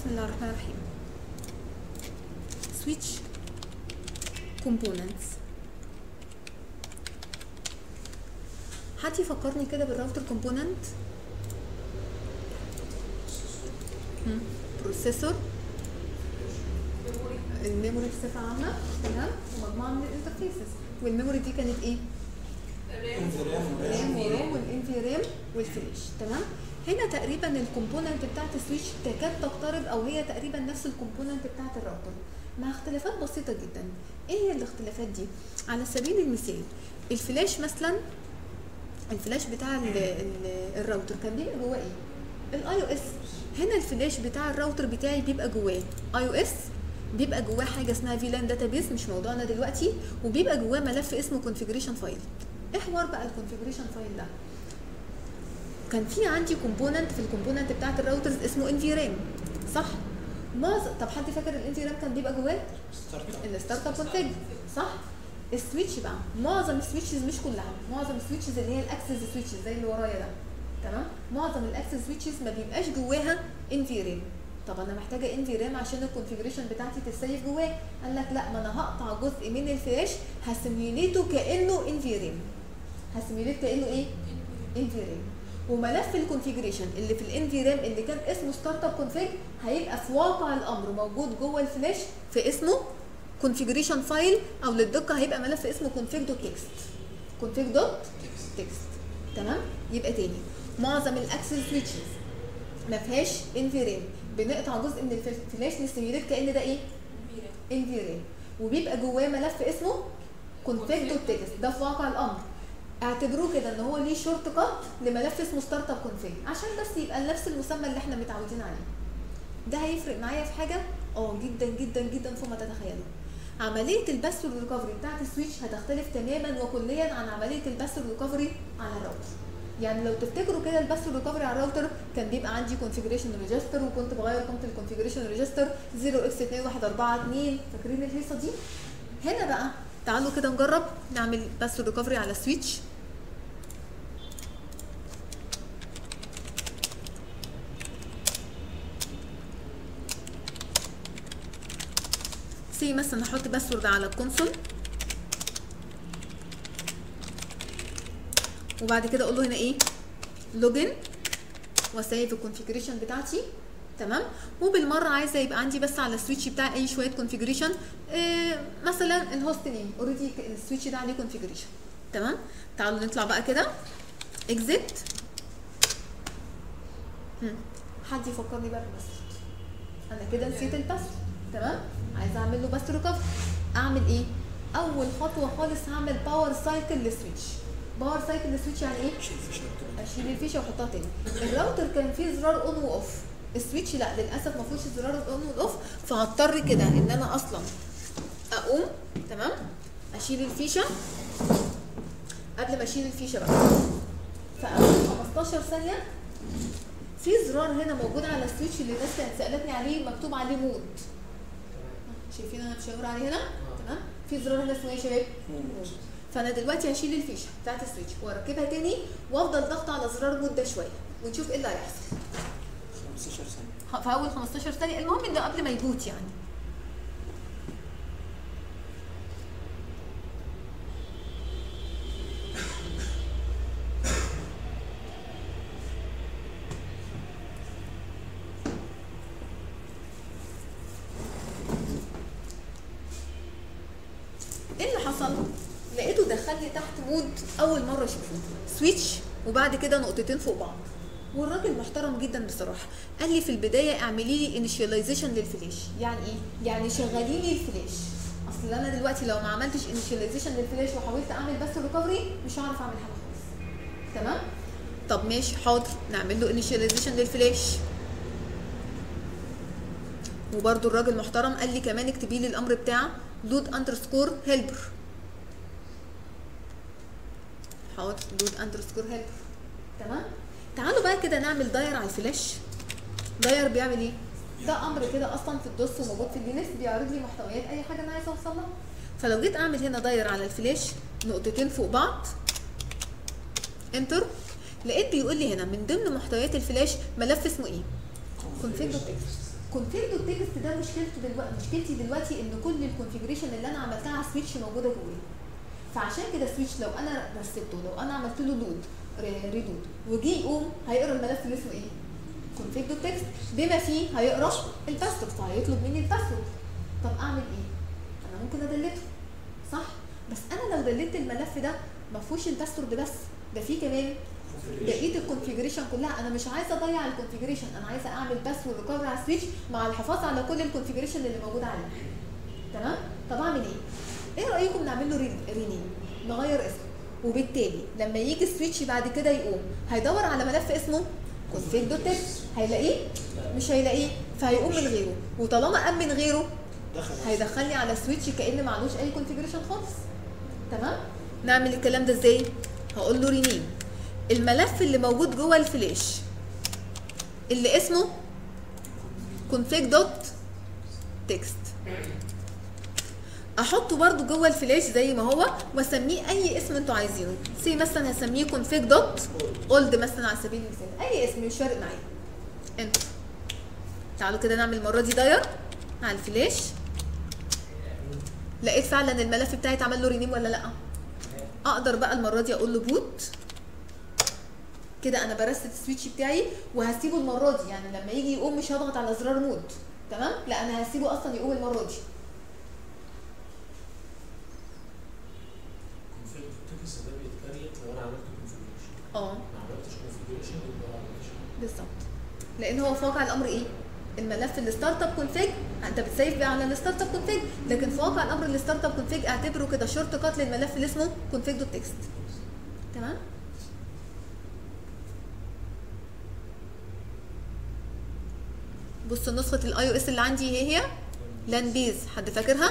بسم الله الرحمن الرحيم switch components حد يفكرني كده بالراوتر كومبوننت بروسيسور الميموري بصفه عامه تمام ومجموعه من الانترفيسز والميموري دي كانت ايه؟ رام وروم والانفي رام والفلاش تمام هنا تقريبا الكومبوننت بتاعت السويتش تكاد تقترب او هي تقريبا نفس الكومبوننت بتاعت الراوتر مع اختلافات بسيطه جدا ايه هي الاختلافات دي على سبيل المثال الفلاش مثلا الفلاش بتاع ال ال الراوتر كان بيبقى جواه ايه الاي او اس هنا الفلاش بتاع الراوتر بتاعي بيبقى جواه اي او اس بيبقى جواه حاجه اسمها فيلان داتابيس مش موضوعنا دلوقتي وبيبقى جواه ملف اسمه كونفيجريشن فايل ايه حوار بقى الكونفيجريشن فايل ده كان في عندي كومبوننت في الكومبوننت بتاعت الراوترز اسمه انفي رام صح معظم طب حد فاكر الانفي رام كان بيبقى جواه الستارت اب كونفيج صح السويتش بقى معظم السويتشز مش كلها معظم السويتشز اللي هي الاكسس سويتشز زي اللي ورايا ده تمام معظم الاكسس سويتشز ما بيبقاش جواها انفي رام طب انا محتاجه انفي رام عشان الكونفيجريشن بتاعتي تتسيف جواه قال لك لا ما انا هقطع جزء من الفلاش هسيميوليته كانه انفي رام هسيميوليت كانه ايه انفي رام وملف الكونفيجريشن اللي في الانفي رام اللي كان اسمه ستارت اب كونفيج هيبقى في واقع الامر موجود جوه الفلاش في اسمه كونفيجريشن فايل او للدقه هيبقى ملف اسمه config دوت تكست config دوت تكست تمام يبقى تاني معظم الاكسس سويتشز ما فيهاش انفي رام بنقطع جزء من الفلاش نسيميوليت كان ده ايه انفي رام وبيبقى جواه ملف اسمه config دوت تكست ده في واقع الامر اعتبروه كده ان هو ليه شورت كات لملف اسمه ستارت اب كونفيج عشان بس يبقى نفس المسمى اللي احنا متعودين عليه ده هيفرق معايا في حاجه اه جدا جدا جدا فوق ما تتخيلوا عمليه البث والريكفري بتاعت السويتش هتختلف تماما وكليا عن عمليه البث والريكفري على الراوتر يعني لو تفتكروا كده البث والريكفري على الراوتر كان بيبقى عندي كونفيجريشن ريجستر وكنت بغير قيمه الكونفيجريشن ريجستر 0 اكس 2 1 4 2 فاكرين الهيصه دي هنا بقى تعالوا كده نجرب نعمل بث والريكفري على السويتش سي مثلا هحط باسورد على الكونسول وبعد كده اقول له هنا ايه لوجن واسيف الكونفيجريشن بتاعتي تمام وبالمره عايزه يبقى عندي بس على السويتش بتاعي اي شويه كونفيجريشن إيه مثلا الهوست نيم اوريدي السويتش ده عليه كونفيجريشن تمام تعالوا نطلع بقى كده اكزيت حد يفكرني بقى بالباسورد انا كده نسيت الباسورد تمام عايزه اعمل له بس ريكفري اعمل ايه اول خطوه خالص هعمل باور سايكل للسويتش باور سايكل للسويتش يعني ايه اشيل الفيشه واحطها تاني الراوتر كان فيه زرار اون واوف السويتش لا للاسف ما فيهوش زرار اون واوف فهضطر كده ان انا اصلا اقوم تمام اشيل الفيشه قبل ما اشيل الفيشه بقى فاول 15 ثانيه في زرار هنا موجود على السويتش اللي الناس كانت سالتني عليه مكتوب عليه مود شايفين انا بشاور عليه هنا تمام في زرار هنا اسمه ايه يا شباب مود فانا دلوقتي هشيل الفيشه بتاعت السويتش واركبها تاني وافضل ضغط على زرار مود ده شويه ونشوف ايه اللي هيحصل 15 ثانية في اول 15 ثانيه المهم انه قبل ما يبوت يعني ايه اللي حصل؟ لقيته دخل لي تحت مود اول مره اشوفه سويتش وبعد كده نقطتين فوق بعض والراجل محترم جدا بصراحه قال لي في البدايه اعملي لي انيشاليزيشن للفلاش يعني ايه يعني شغلي لي الفلاش اصل انا دلوقتي لو ما عملتش انيشاليزيشن للفلاش وحاولت اعمل بس ريكفري مش هعرف اعمل حاجه خالص تمام طب ماشي حاضر نعمل له انيشاليزيشن للفلاش وبرده الراجل محترم قال لي كمان اكتبي لي الامر بتاع لود اندرسكور هيلبر حاضر لود اندرسكور هيلبر تمام تعالوا بقى كده نعمل داير على الفلاش داير بيعمل ايه ده امر كده اصلا في الدوس وموجود في اللينكس بيعرض لي محتويات اي حاجه انا عايزه اوصل لها فلو جيت اعمل هنا داير على الفلاش نقطتين فوق بعض انتر لقيت بيقول لي هنا من ضمن محتويات الفلاش ملف اسمه ايه config.txt كونفيج دوت تكست ده مشكلته دلوقتي مشكلتي دلوقتي ان كل الكونفيجريشن اللي انا عملتها على سويتش موجوده جواه فعشان كده سويتش لو انا رسبته لو انا عملت له لود ريدود وجي يقوم هيقرا الملف اللي اسمه ايه؟ كونفيج دوت تكست بما فيه هيقرا الباسورد فهيطلب مني الباسورد طب اعمل ايه؟ انا ممكن ادلته صح؟ بس انا لو دلت الملف ده ما فيهوش الباسورد بس ده فيه كمان بقيه الكونفيجريشن كلها انا مش عايزه اضيع الكونفيجريشن انا عايزه اعمل باسورد ريكفري على السويتش مع الحفاظ على كل الكونفيجريشن اللي موجوده عليه تمام طب اعمل ايه ايه رايكم نعمل له رينيم نغير اسمه وبالتالي لما يجي السويتش بعد كده يقوم هيدور على ملف اسمه config دوت تكست هيلاقيه مش هيلاقيه فهيقوم من غيره وطالما قام من غيره دخل هيدخلني على سويتش كان ما عندوش اي كونفيجريشن خالص تمام نعمل الكلام ده ازاي هقول له رينيم الملف اللي موجود جوه الفلاش اللي اسمه config دوت تكست احطه برده جوه الفلاش زي ما هو واسميه اي اسم انتوا عايزينه سي مثلا هسميه config دوت اولد مثلا على سبيل المثال اي اسم مش فارق معايا انتر تعالوا كده نعمل المره دي داير على الفلاش لقيت فعلا الملف بتاعي اتعمل له رينيم ولا لا اقدر بقى المره دي اقول له بوت كده انا برست السويتش بتاعي وهسيبه المره دي يعني لما يجي يقوم مش هضغط على زرار مود تمام لا انا هسيبه اصلا يقوم المره دي config تكست ده بيتكريت لو انا عملت configuration اه ما عملتش configuration يبقى ما عملتش بالظبط لان هو في واقع الامر ايه الملف الستارت اب كونفيج انت بتسيف بقى على الستارت اب كونفيج لكن في واقع الامر الستارت اب كونفيج اعتبره كده شورت كات للملف اللي اسمه config دوت تكست تمام بصوا نسخه الاي او اس اللي عندي هي هي لان بيز حد فاكرها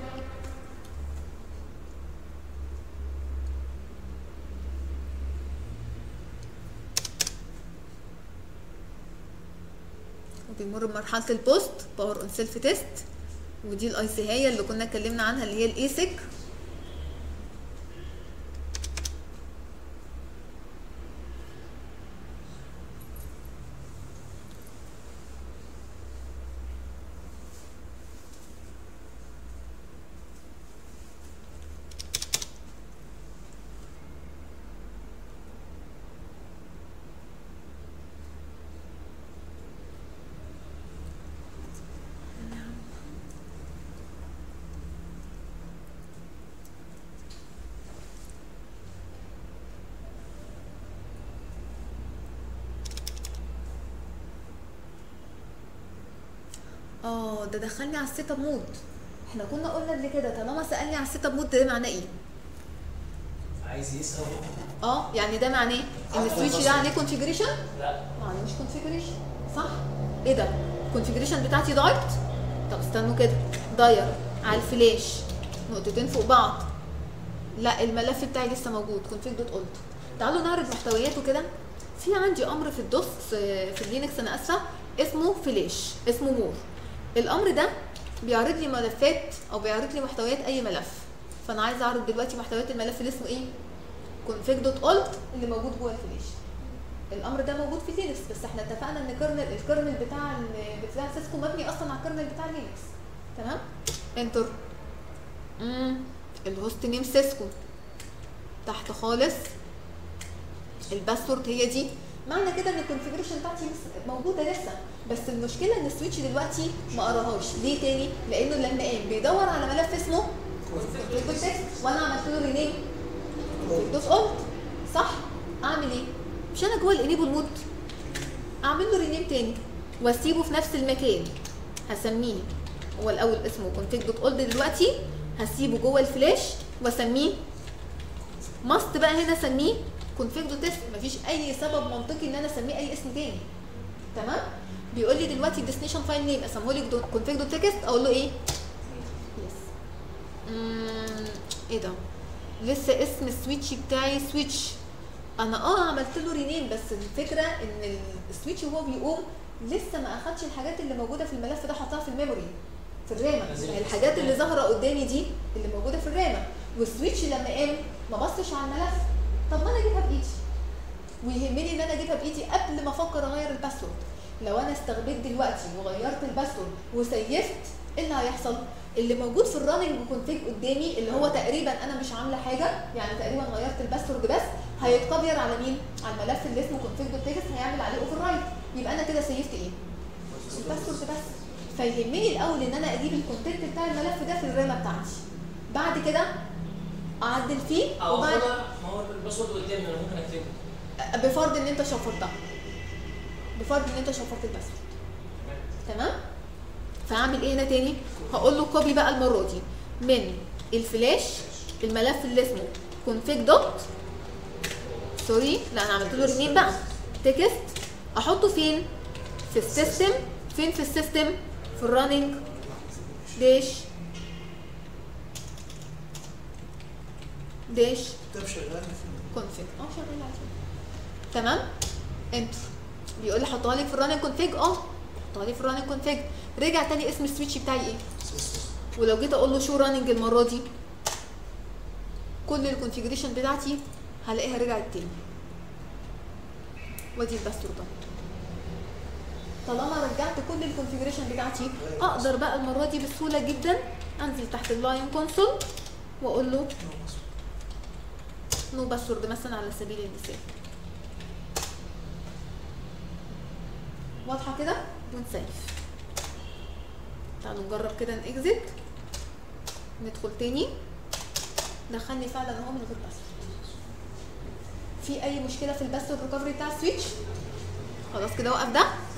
وبيمر بمرحله البوست باور اون سيلف تيست ودي الاي سي هي اللي كنا اتكلمنا عنها اللي هي الايسك اه ده دخلني على السيت اب مود احنا كنا قلنا قبل كده طالما سالني على السيت اب مود ده معناه ايه عايز يسال اه يعني ده معناه ان السويتش ده عليه كونفيجريشن لا معناه مش كونفيجريشن صح ايه ده الكونفيجريشن بتاعتي ضاعت طب استنوا كده داير على الفلاش نقطتين فوق بعض لا الملف بتاعي لسه موجود config دوت قلت تعالوا نعرض محتوياته كده في عندي امر في الدوس في اللينكس انا اسفه اسمه فلاش اسمه مور الامر ده بيعرض لي ملفات او بيعرض لي محتويات اي ملف فانا عايزه اعرض دلوقتي محتويات الملف اللي اسمه ايه config دوت قلت اللي موجود جوه الفلاش الامر ده موجود في لينكس بس احنا اتفقنا ان الكرنل الكرنل بتاع ال- بتاع سيسكو مبني اصلا على الكرنل بتاع لينكس تمام انتر امم الهوست نيم سيسكو تحت خالص الباسورد هي دي معنى كده ان الكونفيجريشن بتاعتي لسه- موجوده لسه بس المشكله ان السويتش دلوقتي ما قراهاش ليه تاني لانه لما قام بيدور على ملف اسمه config text وانا عملت له رينيم دوس قلت صح اعمل ايه مش انا جوه الانيبل مود اعمل له رينيم تاني واسيبه في نفس المكان هسميه هو الاول اسمه config دوت اولد دلوقتي هسيبه جوه الفلاش واسميه ماست بقى هنا اسميه config دوت تيست مفيش اي سبب منطقي ان انا اسميه اي اسم تاني تمام بيقول لي دلوقتي destination فايل نيم اسمه لك config دوت تكست اقول له ايه يس مم، ايه ده لسه اسم السويتش بتاعي سويتش انا اه عملت له رينيم بس الفكره ان السويتش وهو بيقوم لسه ما اخدش الحاجات اللي موجوده في الملف ده حطها في الميموري في الرامه يعني الحاجات اللي ظاهره قدامي دي اللي موجوده في الرامه والسويتش لما قام ما بصش على الملف طب ما انا اجيبها بايدي ويهمني ان انا اجيبها بايدي قبل ما افكر اغير الباسورد لو انا استخبيت دلوقتي وغيرت الباسورد وسيفت ايه اللي هيحصل اللي موجود في الراننج كونفيج قدامي اللي هو تقريبا انا مش عامله حاجه يعني تقريبا غيرت الباسورد بس هيتكبر على مين على الملف اللي اسمه config دوت تكست هيعمل عليه اوفر رايت يبقى انا كده سيفت ايه الباسورد بس فيهمني الاول ان انا اجيب الكونتنت بتاع الملف ده في الرامه بتاعتي بعد كده اعدل فيه او وبعد هو ما هو الباسورد قدامي انا ممكن اكتبه بفرض ان انت شفرتها بفرض ان انت شفرت الباسورد تمام فهعمل ايه هنا تاني هقول له كوبي بقى المره دي من الفلاش الملف اللي اسمه config دوت سوري لا انا عملت له رينيم بقى تكست احطه فين في السيستم فين في السيستم في الرننج داش داش ده شغال في كونفيج اه شغال على طول تمام انتر بيقول لي حطها لي في الراننج كونفيج اه حطها لي في الراننج كونفيج رجع تاني اسم السويتش بتاعي ايه ولو جيت اقول له شو راننج المره دي كل الكونفيجريشن بتاعتي هلاقيها رجعت تاني وادي الباسورد ده طالما رجعت كل الكونفيجريشن بتاعتي اقدر بقى المره دي بسهوله جدا انزل تحت اللاين كونسول واقول له نو باسورد مثلا على سبيل المثال واضحه كده ونسيف تعالوا نجرب كده نكزت ندخل تاني دخلني فعلا اهو من غير باسورد في اي مشكله في الباسورد ريكفري بتاع السويتش خلاص كده وقف ده